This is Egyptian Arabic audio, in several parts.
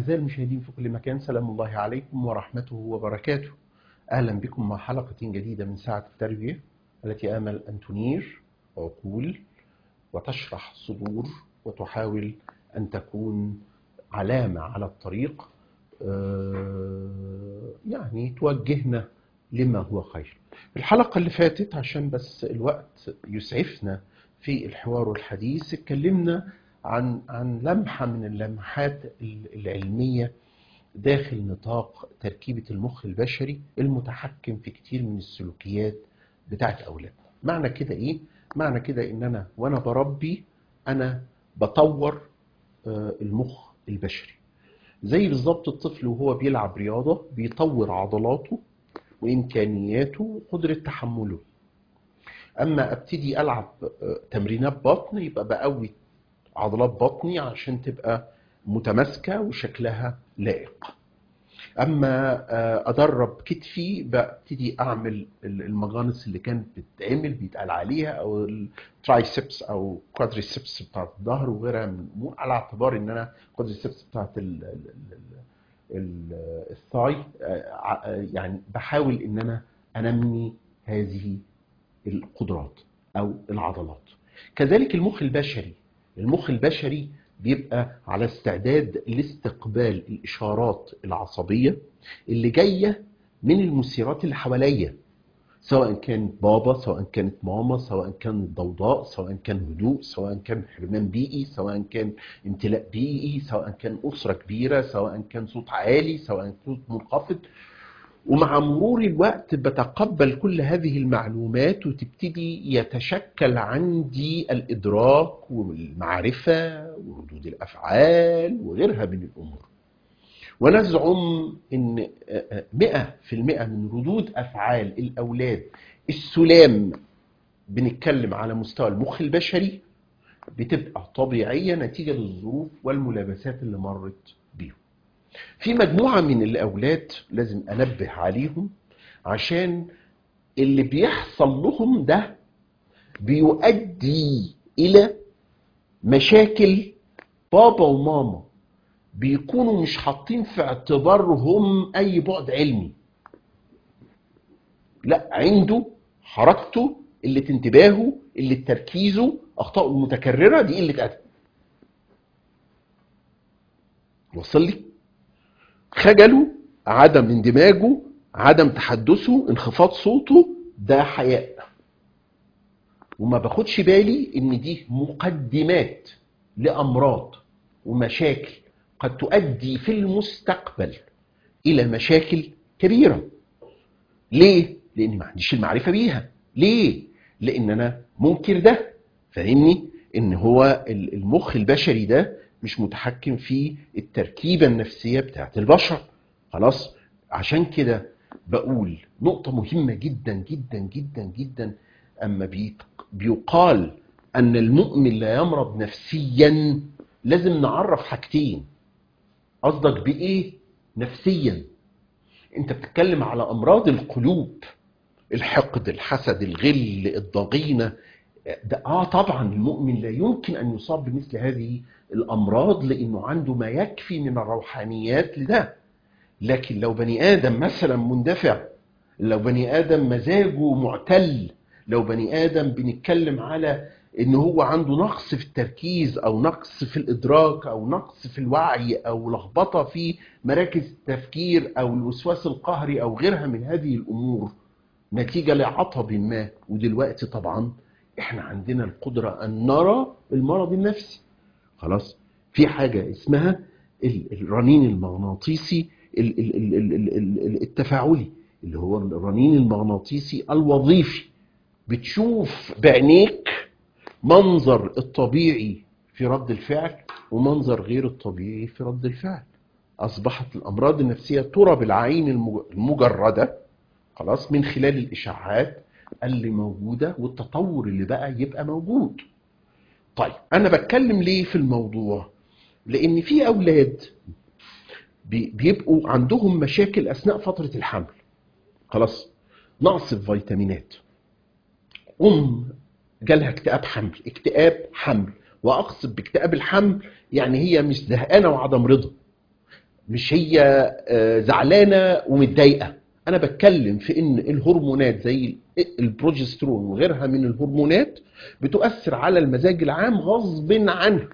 أعزائي المشاهدين في كل مكان سلام الله عليكم ورحمته وبركاته أهلا بكم مع حلقة جديدة من ساعة التربية التي آمل أن تنير عقول وتشرح صدور وتحاول أن تكون علامة على الطريق آه، يعني توجهنا لما هو خير الحلقة اللي فاتت عشان بس الوقت يسعفنا في الحوار والحديث اتكلمنا عن عن لمحة من اللمحات العلمية داخل نطاق تركيبة المخ البشري المتحكم في كتير من السلوكيات بتاعت أولادنا معنى كده إيه؟ معنى كده إن أنا وأنا بربي أنا بطور آه، المخ البشري زي بالظبط الطفل وهو بيلعب رياضة بيطور عضلاته وإمكانياته وقدرة تحمله أما أبتدي ألعب آه، تمرينات بطن يبقى بقوي عضلات بطني عشان تبقى متماسكة وشكلها لائق اما آه، ادرب كتفي ببتدي اعمل المغانص اللي كانت بتتعمل بيتقال عليها او الترايسبس او كوادريسبس بتاعت الظهر وغيرها من الامور على اعتبار ان انا كوادريسبس بتاعت ال- ال- ال- ال- الثاي آه، ع- آه، يعني بحاول ان انا انمي هذه القدرات او العضلات كذلك المخ البشري المخ البشري بيبقى على استعداد لاستقبال الاشارات العصبيه اللي جايه من المثيرات اللي حواليا سواء كان بابا سواء كانت ماما سواء كان ضوضاء سواء كان هدوء سواء كان حرمان بيئي سواء كان امتلاء بيئي سواء كان اسره كبيره سواء كان صوت عالي سواء صوت منخفض ومع مرور الوقت بتقبل كل هذه المعلومات وتبتدي يتشكل عندي الإدراك والمعرفة وردود الأفعال وغيرها من الأمور ونزعم أن مئة في المئة من ردود أفعال الأولاد السلام بنتكلم على مستوى المخ البشري بتبقى طبيعية نتيجة للظروف والملابسات اللي مرت بيهم في مجموعة من الأولاد لازم أنبه عليهم عشان اللي بيحصل لهم ده بيؤدي إلى مشاكل بابا وماما بيكونوا مش حاطين في اعتبارهم أي بعد علمي لا عنده حركته اللي انتباهه اللي تركيزه أخطاءه المتكررة دي قلة أدب وصل لي؟ خجله عدم اندماجه عدم تحدثه انخفاض صوته ده حياء وما باخدش بالي ان دي مقدمات لامراض ومشاكل قد تؤدي في المستقبل الى مشاكل كبيره ليه لان ما عنديش المعرفه بيها ليه لان انا منكر ده فاهمني ان هو المخ البشري ده مش متحكم في التركيبة النفسية بتاعت البشر خلاص عشان كده بقول نقطة مهمة جدا جدا جدا جدا أما بيت- بيقال أن المؤمن لا يمرض نفسيا لازم نعرف حاجتين قصدك بإيه نفسيا أنت بتتكلم على أمراض القلوب الحقد الحسد الغل الضغينة ده اه طبعا المؤمن لا يمكن ان يصاب بمثل هذه الامراض لانه عنده ما يكفي من الروحانيات لده لكن لو بني ادم مثلا مندفع لو بني ادم مزاجه معتل لو بني ادم بنتكلم على ان هو عنده نقص في التركيز او نقص في الادراك او نقص في الوعي او لخبطه في مراكز التفكير او الوسواس القهري او غيرها من هذه الامور نتيجه لعطب ما ودلوقتي طبعا احنا عندنا القدرة ان نرى المرض النفسي خلاص في حاجة اسمها ال- الرنين المغناطيسي ال- ال- ال- ال- ال- ال- التفاعلي اللي هو الرنين المغناطيسي الوظيفي بتشوف بعينيك منظر الطبيعي في رد الفعل ومنظر غير الطبيعي في رد الفعل اصبحت الامراض النفسيه ترى بالعين المج- المجرده خلاص من خلال الاشاعات اللي موجوده والتطور اللي بقى يبقى موجود طيب انا بتكلم ليه في الموضوع لان في اولاد بي- بيبقوا عندهم مشاكل اثناء فتره الحمل خلاص نقص الفيتامينات ام جالها اكتئاب حمل اكتئاب حمل واقصد باكتئاب الحمل يعني هي مش زهقانه وعدم رضا مش هي آه، زعلانه ومتضايقه انا بتكلم في ان الهرمونات زي البروجسترون وغيرها من الهرمونات بتؤثر على المزاج العام غصب عنها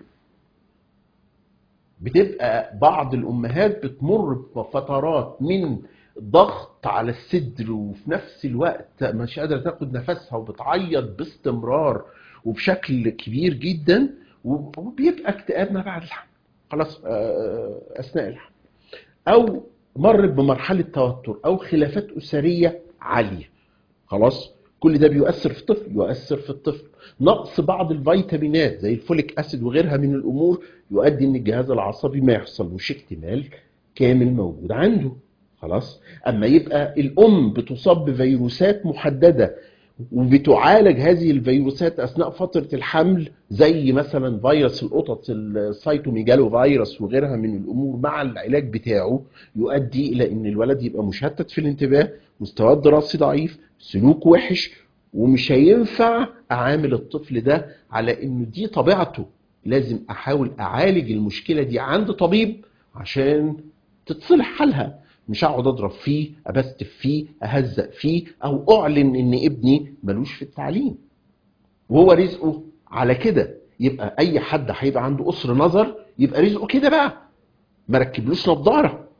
بتبقى بعض الامهات بتمر بفترات من ضغط على الصدر وفي نفس الوقت مش قادره تاخد نفسها وبتعيط باستمرار وبشكل كبير جدا وبيبقى اكتئاب ما بعد الحمل خلاص آه، اثناء الحمل او مر بمرحله توتر او خلافات اسريه عاليه خلاص كل ده بيؤثر في الطفل يؤثر في الطفل نقص بعض الفيتامينات زي الفوليك اسيد وغيرها من الامور يؤدي ان الجهاز العصبي ما يحصلوش اكتمال كامل موجود عنده خلاص اما يبقى الام بتصاب بفيروسات محدده وبتعالج هذه الفيروسات اثناء فتره الحمل زي مثلا فيروس القطط السيتوميجالو فيروس وغيرها من الامور مع العلاج بتاعه يؤدي الى ان الولد يبقى مشتت في الانتباه مستواه الدراسي ضعيف سلوك وحش ومش هينفع اعامل الطفل ده على انه دي طبيعته لازم احاول اعالج المشكله دي عند طبيب عشان تتصلح حالها مش هقعد اضرب فيه ابستف فيه اهزق فيه او اعلن ان ابني ملوش في التعليم وهو رزقه على كده يبقى اي حد هيبقى عنده قصر نظر يبقى رزقه كده بقى ما ركبلوش نظاره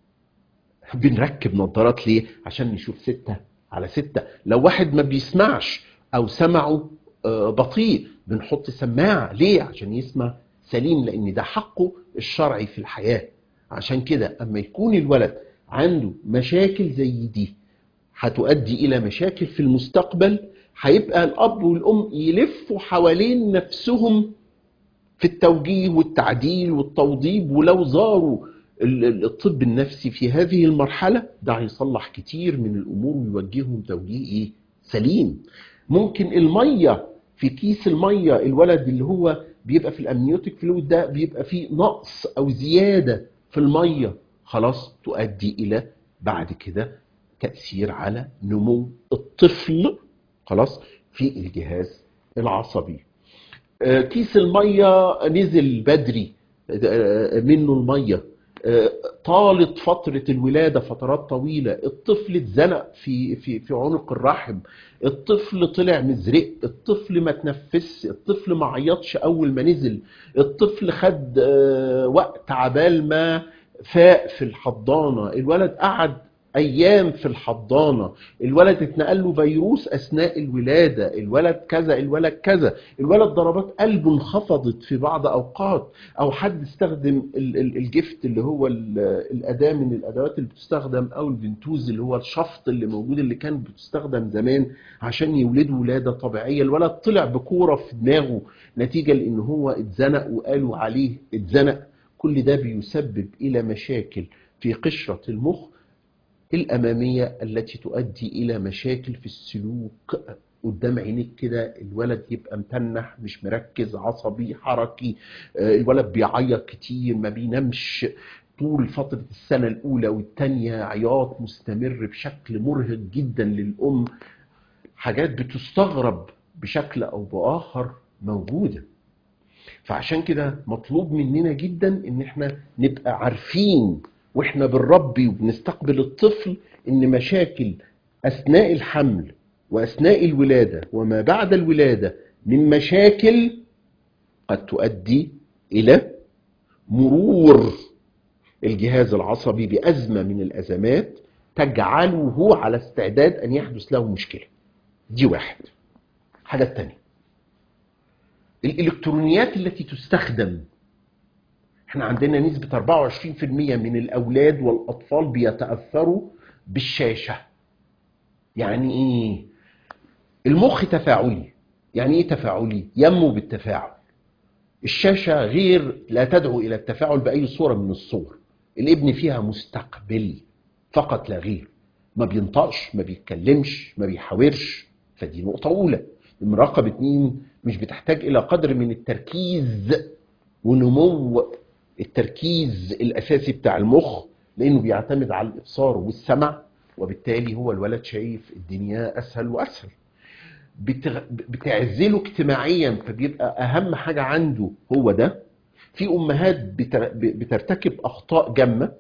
بنركب نظارات ليه عشان نشوف ستة على ستة لو واحد ما بيسمعش او سمعه آه، بطيء بنحط سماعة ليه عشان يسمع سليم لان ده حقه الشرعي في الحياة عشان كده اما يكون الولد عنده مشاكل زي دي هتؤدي الى مشاكل في المستقبل هيبقى الاب والام يلفوا حوالين نفسهم في التوجيه والتعديل والتوضيب ولو زاروا ال- ال- الطب النفسي في هذه المرحلة ده هيصلح كتير من الأمور ويوجههم توجيه إيه؟ سليم ممكن المية في كيس المية الولد اللي هو بيبقى في الأمنيوتيك فلويد ده بيبقى فيه نقص أو زيادة في المية خلاص تؤدي إلى بعد كده تأثير على نمو الطفل خلاص في الجهاز العصبي آه، كيس المية نزل بدري آه، منه المية آه، طالت فترة الولادة فترات طويلة الطفل اتزنق في في في عنق الرحم الطفل طلع مزرق الطفل ما تنفسش الطفل ما عيطش اول ما نزل الطفل خد آه، وقت عبال ما فاق في الحضانة الولد قعد ايام في الحضانه الولد اتنقل له فيروس اثناء الولاده الولد كذا الولد كذا الولد ضربات قلبه انخفضت في بعض اوقات او حد استخدم ال- ال- الجفت اللي هو ال- الاداه من الادوات اللي بتستخدم او الفنتوز اللي هو الشفط اللي موجود اللي كان بتستخدم زمان عشان يولدوا ولاده طبيعيه الولد طلع بكوره في دماغه نتيجه لان هو اتزنق وقالوا عليه اتزنق كل ده بيسبب الى مشاكل في قشره المخ الأمامية التي تؤدي إلى مشاكل في السلوك قدام عينيك كده الولد يبقى متنح مش مركز عصبي حركي آه، الولد بيعيط كتير ما بينامش طول فترة السنة الأولى والتانية عياط مستمر بشكل مرهق جدا للأم حاجات بتستغرب بشكل أو بآخر موجودة فعشان كده مطلوب مننا جدا ان احنا نبقى عارفين واحنا بنربي وبنستقبل الطفل ان مشاكل اثناء الحمل واثناء الولاده وما بعد الولاده من مشاكل قد تؤدي الى مرور الجهاز العصبي بازمه من الازمات تجعله على استعداد ان يحدث له مشكله دي واحد حاجه الثانيه الالكترونيات التي تستخدم احنا عندنا نسبة 24% من الأولاد والأطفال بيتأثروا بالشاشة يعني إيه؟ المخ تفاعلي يعني إيه تفاعلي؟ ينمو بالتفاعل الشاشة غير لا تدعو إلى التفاعل بأي صورة من الصور الابن فيها مستقبل فقط لا غير ما بينطقش ما بيتكلمش ما بيحاورش فدي نقطة أولى المراقبة اتنين مش بتحتاج إلى قدر من التركيز ونمو التركيز الأساسي بتاع المخ لأنه بيعتمد على الإبصار والسمع وبالتالي هو الولد شايف الدنيا أسهل وأسهل بتغ... بتعزله اجتماعيا فبيبقى أهم حاجة عنده هو ده في أمهات بتر... بترتكب أخطاء جمة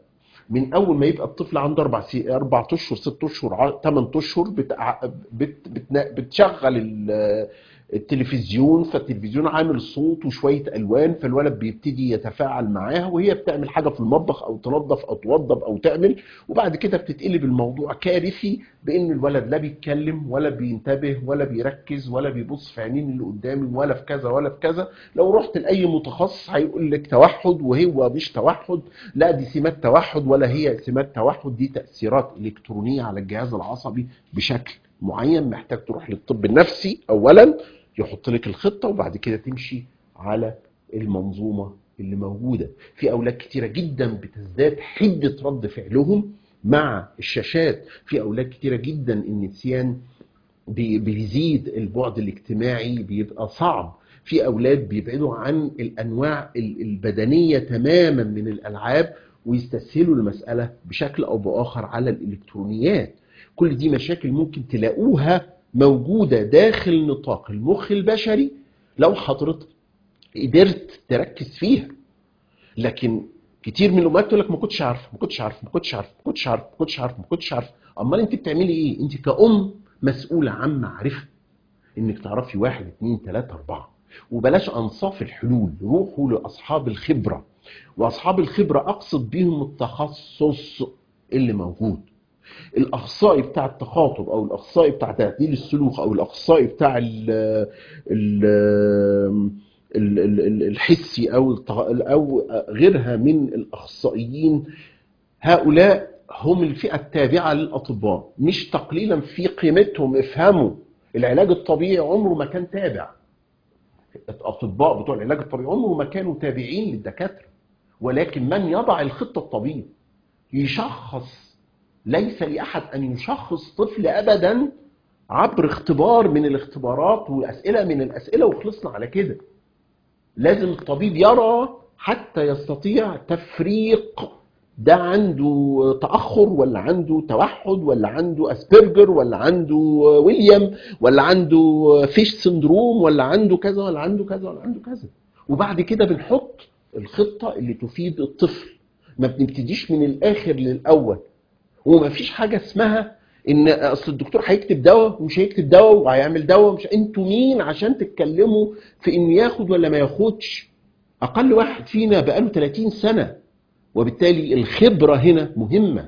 من اول ما يبقى الطفل عنده اربع سي... اربع اشهر ست اشهر ثمان اشهر بتع... بت... بت... بتشغل ال... التلفزيون فالتلفزيون عامل صوت وشويه الوان فالولد بيبتدي يتفاعل معاها وهي بتعمل حاجه في المطبخ او تنظف او توضب او تعمل وبعد كده بتتقلب الموضوع كارثي بان الولد لا بيتكلم ولا بينتبه ولا بيركز ولا بيبص في عينين اللي قدامه ولا في كذا ولا في كذا لو رحت لاي متخصص هيقول لك توحد وهو مش توحد لا دي سمات توحد ولا هي سمات توحد دي تاثيرات الكترونيه على الجهاز العصبي بشكل معين محتاج تروح للطب النفسي اولا يحط لك الخطه وبعد كده تمشي على المنظومه اللي موجوده في اولاد كتيره جدا بتزداد حده رد فعلهم مع الشاشات في اولاد كتيره جدا النسيان بي- بيزيد البعد الاجتماعي بيبقى صعب في اولاد بيبعدوا عن الانواع ال- البدنيه تماما من الالعاب ويستسهلوا المساله بشكل او باخر على الالكترونيات كل دي مشاكل ممكن تلاقوها موجوده داخل نطاق المخ البشري لو حضرتك قدرت تركز فيها لكن كتير من الامهات تقول لك ما كنتش عارفه ما كنتش عارفه ما كنتش عارفه ما كنتش عارفه ما كنتش عارفه ما كنتش عارفه امال انت بتعملي ايه انت كأم مسؤوله عن معرفه انك تعرفي واحد اتنين تلاته اربعه وبلاش انصاف الحلول روحوا لاصحاب الخبره واصحاب الخبره اقصد بيهم التخصص اللي موجود الاخصائي بتاع التخاطب او الاخصائي بتاع تعديل السلوك او الاخصائي بتاع ال ال ال- ال- ال- الحسي او التغ- او غيرها من الاخصائيين هؤلاء هم الفئه التابعه للاطباء مش تقليلا في قيمتهم افهموا العلاج الطبيعي عمره ما كان تابع الاطباء بتوع العلاج الطبيعي عمره ما كانوا تابعين للدكاتره ولكن من يضع الخطه الطبيب يشخص ليس لاحد ان يشخص طفل ابدا عبر اختبار من الاختبارات واسئله من الاسئله وخلصنا على كده لازم الطبيب يرى حتى يستطيع تفريق ده عنده تأخر ولا عنده توحد ولا عنده أسبرجر ولا عنده ويليام ولا عنده فيش سندروم ولا عنده كذا ولا عنده كذا ولا عنده كذا وبعد كده بنحط الخطة اللي تفيد الطفل ما بنبتديش من الآخر للأول وما فيش حاجة اسمها ان اصل الدكتور هيكتب دواء ومش هيكتب دواء وهيعمل دواء مش انتوا مين عشان تتكلموا في انه ياخد ولا ما ياخدش اقل واحد فينا بقاله 30 سنه وبالتالي الخبره هنا مهمه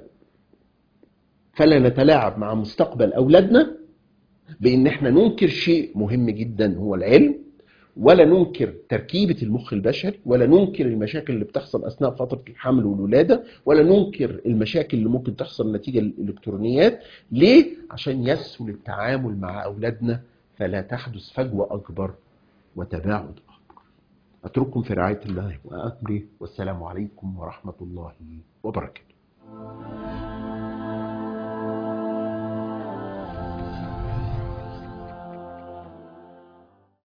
فلا نتلاعب مع مستقبل اولادنا بان احنا ننكر شيء مهم جدا هو العلم ولا ننكر تركيبة المخ البشري ولا ننكر المشاكل اللي بتحصل أثناء فترة الحمل والولادة ولا ننكر المشاكل اللي ممكن تحصل نتيجة الإلكترونيات ليه؟ عشان يسهل التعامل مع أولادنا فلا تحدث فجوة أكبر وتباعد أكبر أترككم في رعاية الله وأمره والسلام عليكم ورحمة الله وبركاته